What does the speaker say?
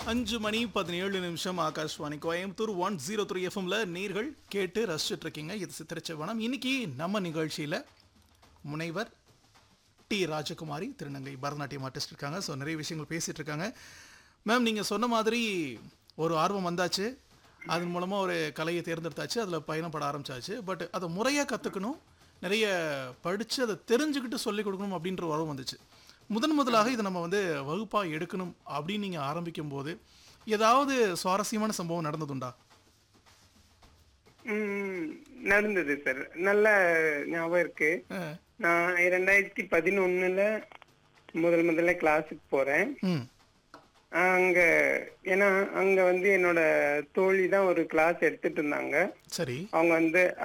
அஞ்சு மணி பதினேழு நிமிஷம் Akashvani Coimbatore one zero three எஃப்எம்ல நீர்கள் கேட்டு ரசிச்சுட்டு இருக்கீங்க இது சித்திரச்சவனம் இன்னைக்கு நம்ம நிகழ்ச்சியில முனைவர் டி ராஜகுமாரி திருநங்கை பரதநாட்டியம் ஆர்டிஸ்ட் இருக்காங்க ஸோ நிறைய விஷயங்கள் பேசிட்டு இருக்காங்க மேம் நீங்கள் சொன்ன மாதிரி ஒரு ஆர்வம் வந்தாச்சு அதன் மூலமாக ஒரு கலையை தேர்ந்தெடுத்தாச்சு அதில் பயணப்பட ஆரம்பிச்சாச்சு பட் அதை முறையாக கற்றுக்கணும் நிறைய படித்து அதை தெரிஞ்சுக்கிட்டு சொல்லிக் கொடுக்கணும் அப்படின்ற ஒரு ஆர்வம் வந்துச்சு முதன் முதலாக இதை நம்ம வந்து வகுப்பாக எடுக்கணும் அப்படின்னு நீங்கள் ஆரம்பிக்கும் போது ஏதாவது சுவாரஸ்யமான சம்பவம் நடந்ததுண்டா ம், நடந்தது சார் நல்ல ஞாபகம் இருக்கு அஹ், நான் இரண்டாயிரத்தி பதினொன்னுல முதல் முதல்ல கிளாஸுக்கு போறேன் ம் அங்க ஏன்னா அங்க வந்து என்னோட தோழி தான் ஒரு கிளாஸ் எடுத்துட்டு இருந்தாங்க சரி அவங்க வந்து